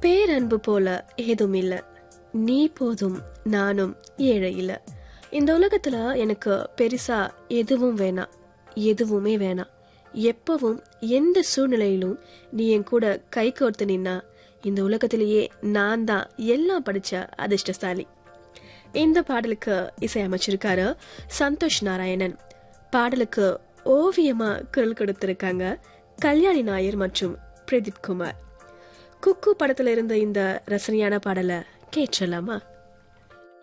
பேரன்பு போல ஏதும் இல்ல நீ போதும் நானும் ஏழை இல்ல இந்த உலகத்துல எனக்கு பெருசா எதுவும் வேணாம் எதுவுமே வேணாம் எப்பவும் எந்த சூழ்நிலையிலும் நீ என் கூட கை கோர்த்து நின்னா இந்த உலகத்திலேயே நான் தான் எல்லாம் படிச்ச அதிர்ஷ்டசாலி இந்த பாடலுக்கு இசையமைச்சிருக்காரு சந்தோஷ் நாராயணன் பாடலுக்கு ஓவியமா குரல் கொடுத்திருக்காங்க கல்யாணி நாயர் மற்றும் பிரதீப் குமார் குக்கு படத்துல இருந்த இந்த ரசனையான பாடலை கேட்கலாமா